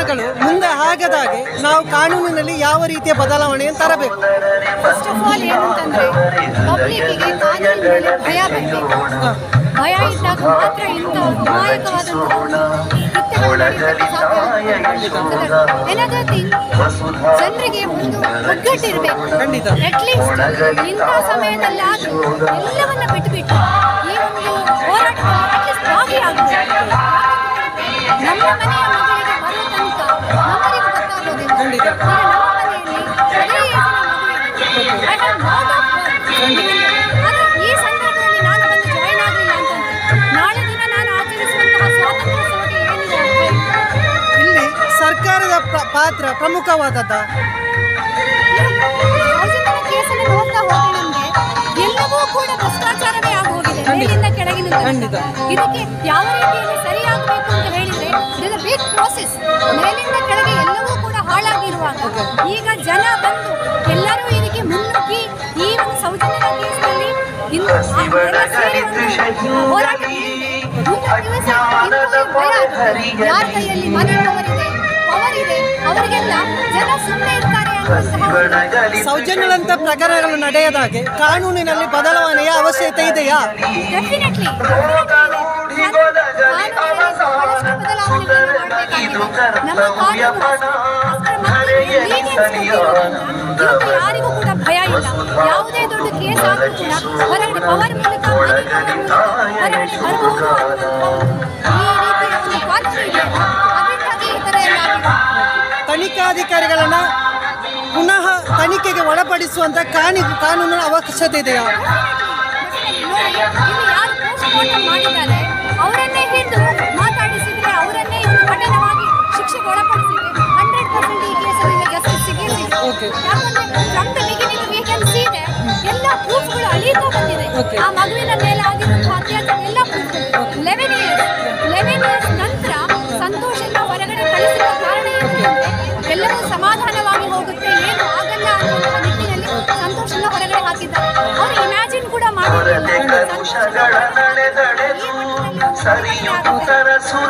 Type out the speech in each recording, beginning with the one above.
ಪ್ರಕರಣಗಳು ಮುಂದೆ ಆಗದಾಗೆ ನಾವು ಕಾನೂನಿನಲ್ಲಿ ಯಾವ ರೀತಿಯ ಬದಲಾವಣೆಯನ್ನು ತರಬೇಕು ಫಸ್ಟ್ ಆಫ್ ಆಲ್ ಏನಂತಂದ್ರೆ ಪಬ್ಲಿಕ್ಕಿಗೆ ಕಾನೂನಿನ ಮೇಲೆ ಭಯ ಬರಬೇಕು ಭಯ ಇದ್ದಾಗ ಮಾತ್ರ ಇಂಥ ಅಮಾಯಕವಾದಂತಹ ಕೃತ್ಯಗಳು ನಡೆಯೋದಕ್ಕೆ ಸಾಧ್ಯ ಎನದರ್ ಥಿಂಗ್ ಜನರಿಗೆ ಒಂದು ಒಗ್ಗಟ್ಟಿರಬೇಕು ಖಂಡಿತ. ಅಟ್ಲೀಸ್ಟ್ ಇಂಥ ಸಮಯದಲ್ಲಾದ್ರೂ ಎಲ್ಲವನ್ನ ಬಿಟ್ಟುಬಿಟ್ಟು ಈ ಒಂದು ಹೋರಾಟದಲ್ಲಿ ಅಟ್ಲೀಸ್ಟ್ ಭಾಗಿಯಾಗಬೇಕು ನಮ್ಮ ಮನೆಯ ಮಗಳಿಗೆ ಬರೋ ತನಕ ನಮ್ಮನಿಗೆ ಗೊತ್ತಾಗೋದಿಲ್ಲ ಖಂಡಿತ. ಈಗ ನಮ್ಮ ಮನೆಯಲ್ಲಿ ಅದೇ ಏಜಿನ ಮಗು ಇದೆ. I have lot of work. ಆದ್ರೆ ಈ ಸಂದರ್ಭದಲ್ಲಿ ನಾನು ಬಂದು ಜಾಯಿನ್ ಆಗಲಿಲ್ಲ ಅಂತಂದ್ರೆ ನಾಳೆ ದಿನ ನಾನು ಆಚರಿಸುವಂತಹ ಸ್ವಾತಂತ್ರ್ಯ ಸಭೆಗೆ ಏನಿದೆ ಅರ್ಥ ಇಲ್ಲ. ಇಲ್ಲಿ ಸರ್ಕಾರದ ಪ್ರ- ಪಾತ್ರ ಪ್ರಮುಖವಾದದ್ದ ಸೌಜನ್ಯನ ಕೇಸನ್ನು ನೋಡ್ತಾ ಹೋದ್ರೆ ನಮ್ಗೆ ಎಲ್ಲವೂ ಕೂಡ ಭ್ರಷ್ಟಾಚಾರವೇ ಆಗಿ ಹೋಗಿದೆ ಖಂಡಿತ. ಮೇಲಿಂದ ಕೆಳಗಿನ ತನಕ. ಖಂಡಿತ. ಇದಕ್ಕೆ ಯಾವ ರೀತಿಯಲ್ಲಿ ಸರಿಯಾಗಬೇಕು ಅಂತ ಹೇಳಿದ್ರೆ ಇಟ್ ಬಿಗ್ ಪ್ರೋಸೆಸ್ ಮೇಲಿಂದ ಕೆಳಗೆ ಎಲ್ಲವೂ ಕೂಡ ಹಾಳಾಗಿರುವಾಗ ಈಗ ಜನ ಬಂದು ಎಲ್ಲರೂ ಇದಕ್ಕೆ ಮುನ್ನುಗ್ಗಿ ಈ ಒಂದು ಸೌಜನ್ಯನ ಕೇಸ್ನಲ್ಲಿ ಇನ್ನು ಆ ಎಲ್ಲ ಸೇರಿ ಒಂದು ಹೋರಾಟ ಮುನ್ನುಗ್ಗಿದ್ರೆ ಸಾಕು. ಇನ್ನೂ ಭಯ ಆಗುತ್ತೆ. ಯಾರ ಕೈಯಲ್ಲಿ ಮನೆ ಪವರ್ ಇದೆ ಪವರ್ ಇದೆ ಅವರಿಗೆಲ್ಲ ಜನ ಸುಮ್ಮನೆ ಇರ್ತಾರೆ ಅನ್ನುವಂತಹ ಒಂದು ಸೌಜನ್ಯಗಳಂತ ಪ್ರಕರಣಗಳು ನಡೆಯದಾಗೆ ಕಾನೂನಿನಲ್ಲಿ ಬದಲಾವಣೆಯ ಅವಶ್ಯಕತೆ ಇದೆಯಾ ಡೆಫಿನೆಟ್ಲಿ ಬಹಳಷ್ಟು ಬದಲಾವಣೆಗಳನ್ನು ಮಾಡಬೇಕಾಗಿದೆ ನಮ್ಮ ಕಾನೂನು ಅಷ್ಟರ ಮಟ್ಟಿಗೆ lenience ಕೊಟ್ಟಿರೋದ್ರಿಂದ ಇವತ್ತು ಯಾರಿಗೂ ಕೂಡ ಭಯ ಇಲ್ಲ ಯಾವುದೇ ದೊಡ್ಡ ಕೇಸ್ ಆದ್ರೂ ಕೂಡ ಹೊರಗಡೆ ಪವರ್ ಮೂಲಕ ಮನಿ ಪವರ್ ಮೂಲಕ ಹೊರಗಡೆ ಬರಬಹುದು ಅನ್ನುವಂಥ ಒಂದು ಈ ರೀತಿಯ ಒಂದು ಕಾನೂನು ಇದೆ ಅದರಿಂದಾಗಿ ಈ ಥರ ಎಲ್ಲ ಆಗಿದೆ ತನಿಖಾಧಿಕಾರಿಗಳನ್ನ ಪುನಃ ತನಿಖೆಗೆ ಒಳಪಡಿಸುವಂತ ಕಾನಿ ಕಾನೂನಿನ ಅವಶ್ಯಕತೆ ಇದೆಯಾ ನೋಡಿ ಇಲ್ಲಿ ಯಾರು ಪೋಸ್ಟ್ ಮಾರ್ಟಮ್ ಮಾಡಿದ್ದಾರೆ ಅವರನ್ನೇ ಹಿಡಿದು ಮಾತಾಡಿಸಿದ್ರೆ ಅವರನ್ನೇ ಇನ್ನು ಕಠಿಣವಾಗಿ ಶಿಕ್ಷೆಗೆ ಒಳಪಡಿಸಿದ್ರೆ ಹಂಡ್ರೆಡ್ ಪರ್ಸೆಂಟ್ ಈ ಕೇಸಲ್ಲಿ ಜಸ್ಟಿಸ್ ಸಿಗೇ Okay. ಸಿಗುತ್ತೆ ಯಾಕಂದ್ರೆ from the beginning we can see ಇದೆ ಎಲ್ಲ ಪ್ರೂಫ್ಗಳು ಅಳೀತಾ ಬಂದಿದೆ Okay. ಆ ಮಗುವಿನ ಮೇಲೆ ಆಗಿರುವಂತಹ ಅತ್ಯಾಚಾರ ಎಲ್ಲ proof eleven years eleven years ನಂತರ ಸಂತೋಷನ ಹೊರಗಡೆ ಕಳಿಸಿದ ಕಾರಣ ಏನಂತಂದ್ರೆ ಎಲ್ಲವೂ ಸಮಾಧಾನವಾಗಿ ಹೋಗುತ್ತೆ ಏನು ಆಗಲ್ಲ ಅನ್ನುವಂತಹ ನಿಟ್ಟಿನಲ್ಲಿ ಸಂತೋಷನ ಹೊರಗಡೆ ಹಾಕಿದ್ದಾರೆ ಅವರು ಇಮ್ಯಾಜಿನ್ ಕೂಡ ಮಾಡಿರಲಿಲ್ಲ ವರ್ಷಗಳ ನಡೆದಡೆದು ಸರಿಯುತ್ತರ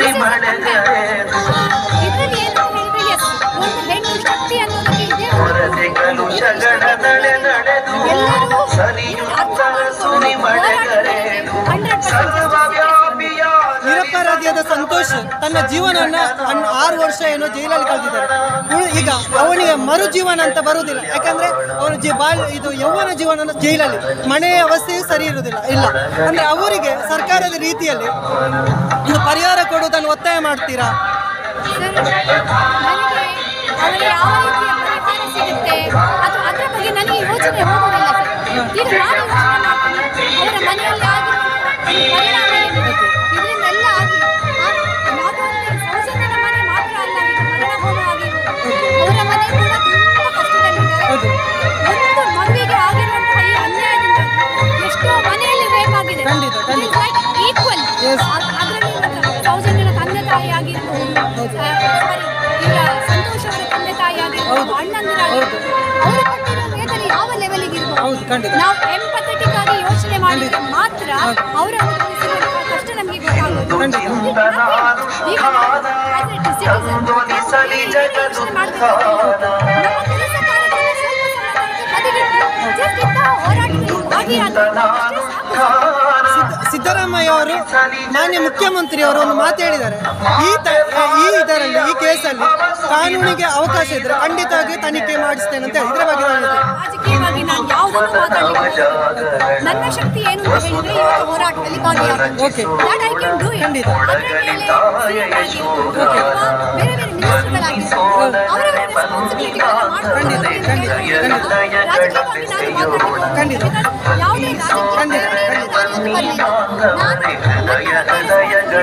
ಇದರಲ್ಲಿ ಏನು ಹೇಳಿದ್ರೆ ಎಸ್ ಒಂದು ಹೆಣ್ಣು ಶಕ್ತಿ ಅನ್ನೋದಕ್ಕೆ ಇದೆ ಹೊರತೆ ಕಲುಷಗಳ ನಡೆ ನಡೆದು ಎಲ್ಲರೂ ಸರಿಯುತ್ತರ ಸುರಿಮಳೆಗರೆದು ಸರ್ವವ್ಯಾಪಿಯಾದ ನಿರಪರಾಧಿಯಾದ ಸಂತೋಷ್ ತನ್ನ ಜೀವನವನ್ನ ಅನ್- ಆರು ವರ್ಷ ಏನೋ ಜೈಲಲ್ಲಿ ಕಳೆದಿದ್ದಾರೆ ಉಳ್- ಈಗ ಅವನಿಗೆ ಮರು ಜೀವನ ಅಂತ ಬರುವುದಿಲ್ಲ ಯಾಕಂದ್ರೆ ಅವನ ಜೀ ಬಾಲ್ ಇದು ಯೌವನ ಜೀವನ ಜೈಲಲ್ಲಿ ಮನೆಯ ಅವಸ್ಥೆಯೂ ಸರಿ ಇರುವುದಿಲ್ಲ ಇಲ್ಲ ಅಂದ್ರೆ ಅವರಿಗೆ ಸರ್ಕಾರದ ರೀತಿಯಲ್ಲಿ ಒಂದು ಪರಿಹಾರ ಕೊಡುವುದನ್ನು ಒತ್ತಾಯ ಮಾಡ್ತೀರಾ ಸರ್ ನನಗೆ ಅವರಿಗೆ ಯಾವ ರೀತಿಯ ಪರಿಹಾರ ಸಿಗುತ್ತೆ ಅದು ಅದರ ಬಗ್ಗೆ ನನಗೆ ಯೋಚನೆ ಹೋಗೋದಿಲ್ಲ ಸರ್ ಈಗ ನಾನು ಯೋಚನೆ ಮಾಡ್ತೀನಿ ಅವರ ಮನೆಯಲ್ಲಿ ಆಗಿರುವಂತಹ ಪರಿಣಾಮ ಏನಿದೆ ಇದರಿಂದೆಲ್ಲ ಆಗಿ ನಾಟ್ ಓನ್ಲಿ ಸೌಜನ್ಯನ ಮನೆ ಮಾತ್ರ ಅಲ್ಲ ಈಗ ಮರಣ ಹೋಮ ಆಗಿರುವುದು ಅವರ ಮನೆ ಕೂಡ ತುಂಬ ಕಷ್ಟದಲ್ಲಿದ್ದಾರೆ ಒಂದು ಮಗುವಿಗೆ ಆಗಿರುವಂತಹ ಈ ಅನ್ಯಾಯದಿಂದಾಗಿ ಎಷ್ಟೋ ಮನೆಯಲ್ಲಿ ಬೇಕಾಗಿದೆ ಖಂಡಿತ, ಖಂಡಿತ. Equal Yes. ಅದರಲ್ಲಿ ಸೌಜನ್ಯನ ತಂದೆ ತಾಯಿ ಆಗಿರ್ಬೋದು ಸಾರಿ ಈಗ ಸಂತೋಷ್ ಅವರ ತಂದೆ ತಾಯಿ ಆಗಿರ್ಬೋದು ಅಣ್ಣಂದಿರಾಗಿರ್ಬೋದು ಅವರು ಪಟ್ಟಿರೋ ವೇದನೆ ಯಾವ ಲೆವೆಲ್ಗೆ ಇರ್ಬೋದು ಹೌದು ಖಂಡಿತ ನಾವು ಎಂಪಥೆಟಿಕ್ ಆಗಿ ಯೋಚನೆ ಮಾಡಿದ್ರೆ ಮಾತ್ರ ಅವರ ಅನುಭವಿಸಿರುವಂತಹ ಕಷ್ಟ ನಮಗೆ ಗೊತ್ತಾಗೋದು ಖಂಡಿತ. ಈಗ ನಾವು as a citizen, ಧ್ವನಿಸಲಿ ನಾವು ಜಗದು ಯೋಚನೆ ಮಾಡ್ಬೇಕಾದ್ರೆ ನಮ್ಮ ಕೆಲಸ ಕಾರ್ಯಗಳನ್ನ ಸ್ವಲ್ಪ ಸಮಯದವರೆಗೆ ಬದಿಗಿಟ್ಟು just ಇಂತಹ ಹೋರಾಟದಲ್ಲಿ ಭಾಗಿಯಾದ್ರೆ ಅಷ್ಟೇ ಸಾಕು ಸರ್. ಸಿದ್ದ- ಸಿದ್ದರಾಮಯ್ಯ ಅವರು ಮಾನ್ಯ ಮುಖ್ಯಮಂತ್ರಿ ಅವರು ಒಂದು ಮಾತು ಹೇಳಿದ್ದಾರೆ ಈ ತ ಈ ಇದರಲ್ಲಿ ಈ ಕೇಸಲ್ಲಿ ಕಾನೂನಿಗೆ ಅವಕಾಶ ಇದ್ರೆ ಖಂಡಿತವಾಗಿ ತನಿಖೆ ಮಾಡಿಸ್ತೇನೆ ಅಂತ ಹೇಳಿ ಇದ್ರ ಬಗ್ಗೆ ನಾನು ಹೇಳ್ತೇನೆ. ರಾಜಕೀಯವಾಗಿ ನಾನು ಯಾವುದನ್ನು ಮಾತಾಡಲಿಕ್ಕೆ ಹೋಗೋದಿಲ್ಲ. ನನ್ನ ಶಕ್ತಿ ಏನು ಅಂತ ಹೇಳಿದ್ರೆ ಇವತ್ತು ಹೋರಾಟದಲ್ಲಿ ಭಾಗಿಯಾಗುತ್ತೆ Okay. That I can do it. ಖಂಡಿತ. ಅದರ ಮೇಲೆ CM ಆಗಿರ್ಬೋದು, ಅಥವಾ ಬೇರೆ ಬೇರೆ ಮಿನಿಸ್ಟರ್ಗಳಾಗಿರ್ಬೋದು, ಅವರವರ responsibility ಗಳನ್ನ ಮಾಡ್ಕೊಂಡು ಖಂಡಿತ, ಹೋಗ್ಬೇಕು ಅಂತ ಖಂಡಿತ, ಹೇಳೋದು ಖಂಡಿತ. ರಾಜಕೀಯವಾಗಿ ನಾನು ಮಾತಾಡಲಿಕ್ಕೆ ಖಂಡಿತ. ಹೋಗೋದಿಲ್ಲ. Because ಯಾವುದೇ ರಾಜಕೀಯ ಖಂಡಿತ, ಪ್ರೇರಣೆಯಿಂದ ನಾನು ಬಂದಿಲ್ಲ. ನಾನು ನನ್ನ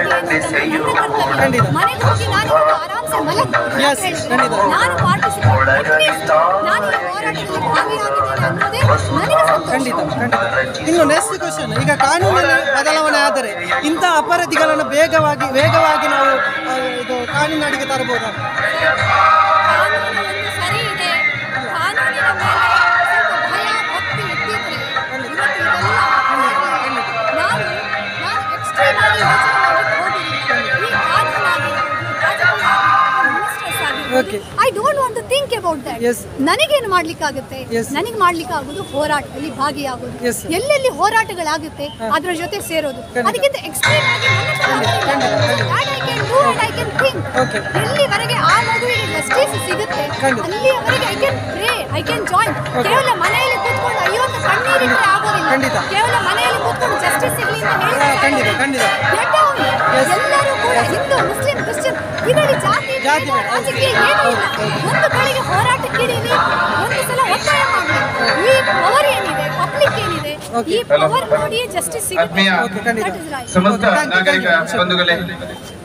ಖಂಡಿತ. ಮನೆಗೆ ಹೋಗಿ ನಾನು ಇವತ್ತು ಆರಾಮ್ಸೆ ಮಲಗ್ಬೋದು Yes, ಅಂತ ಹೇಳಿದ್ರೆ ಖಂಡಿತ. ನಾನು ಪಾರ್ಟಿಸಿಪೇಟ್ ಅಟ್ಲೀಸ್ಟ್ ನಾನು ಈ ಹೋರಾಟದಲ್ಲಿ ಭಾಗಿಯಾಗಿದ್ದೇನೆ ಅನ್ನೋದೇ ನನಗೆ ಸಂತೋಷ ಖಂಡಿತ ಖಂಡಿತ ಇನ್ನು ನೆಕ್ಸ್ಟ್ ಕ್ವಶನ್ ಈಗ ಕಾನೂನಲ್ಲಿ ಬದಲಾವಣೆ ಆದರೆ ಇಂಥ ಅಪರಾಧಿಗಳನ್ನು ಬೇಗವಾಗಿ ವೇಗವಾಗಿ ನಾವು ಆ, ಇದು ಕಾನೂನಿನಡಿಗೆ ತರಬಹುದಾ ಕಾನೂನು ಒಂದು ಸರಿ ಇದೆ ಕಾನೂನಿನ ಮೇಲೆ ಸ್ವಲ್ಪ ಭಯ ಭಕ್ತಿ ಇದ್ದಿದ್ರೆ ಇವತ್ತು ಇದೆಲ್ಲ ಆಗ್ತಿರ್ಲಿಲ್ಲ. ನಾನು ನಾನು ಎಕ್ಸ್ಟ್ರೀಮ್ ಆಗಿ ಯೋಚನೆ ಮಾಡಲಿಕ್ಕೆ ಹೋಗಿಲ್ಲ ಈ ಕಾನೂನಾಗಿರ್ಬೋದು ರಾಜಕೀಯ ಆಗಿರ್ಬೋದು ministers Okay. I don't want to think about that Yes. ನನಗೇನು ಮಾಡ್ಲಿಕ್ಕಾಗುತ್ತೆ Yes. ನನಗೆ ಮಾಡ್ಲಿಕ್ಕೆ ಆಗೋದು ಹೋರಾಟದಲ್ಲಿ ಭಾಗಿಯಾಗೋದು Yes. ಎಲ್ಲೆಲ್ಲಿ ಹೋರಾಟಗಳಾಗುತ್ತೆ ಅದರ ಜೊತೆ ಸೇರೋದು ಅದಕ್ಕಿಂತ ಎಕ್ಸ್ಟ್ರೀಮ್ ಆಗಿ I can do and I can think Okay. ಎಲ್ಲಿವರೆಗೆ ಆ ಮಗುವಿಗೆ ಜಸ್ಟಿಸ್ ಸಿಗುತ್ತೆ ಖಂಡಿತ. ಅಲ್ಲಿಯವರೆಗೆ I can pray I can join ಕೇವಲ ಮನೆಯಲ್ಲಿ ಕೂತ್ಕೊಂಡು ಅಯ್ಯೋ ಅಂತ ಕಣ್ಣೀರಿಟ್ಟರೆ ಆಗೋದಿಲ್ಲ ಖಂಡಿತ. ಕೇವಲ ಮನೆಯಲ್ಲಿ ಕೂತ್ಕೊಂಡು ಜಸ್ಟಿಸ್ ಸಿಗಲಿ ಅಂತ ಹಾ, ಹೇಳ್ತಾರೆ ಖಂಡಿತ, ಖಂಡಿತ. Get down. Yes. ಎಲ್ಲರೂ ಕೂಡ ಹಿಂದೂ ಮುಸ್ಲಿಂ ಕ್ರಿಶ್ಚಿಯನ್ ಇದರಲ್ಲಿ ಜಾತಿ ಜಾತಿ ಭೇದ, ಬೇಡ. ರಾಜಕೀಯ ಏನೂ ಇಲ್ಲ ಒಂದು ಕಡೆಗೆ ಹೋರಾಟಕ್ಕಿಡೀರಿ ಒಂದು ಸಲ ಒತ್ತಾಯ ಮಾಡಿ ಈ ಪವರ್ ಏನಿದೆ ಪಬ್ಲಿಕ್ ಏನಿದೆ Okay. ಈ ಪವರ್ ನೋಡಿ ಜಸ್ಟಿಸ್ ಸಿಗುತ್ತೆ ಆತ್ಮೀಯ ಓಕೆ ಖಂಡಿತ That is right. ಸಮಸ್ತ Okay, thank you, thank you. ನಾಗರಿಕ ಬಂಧುಗಳೇ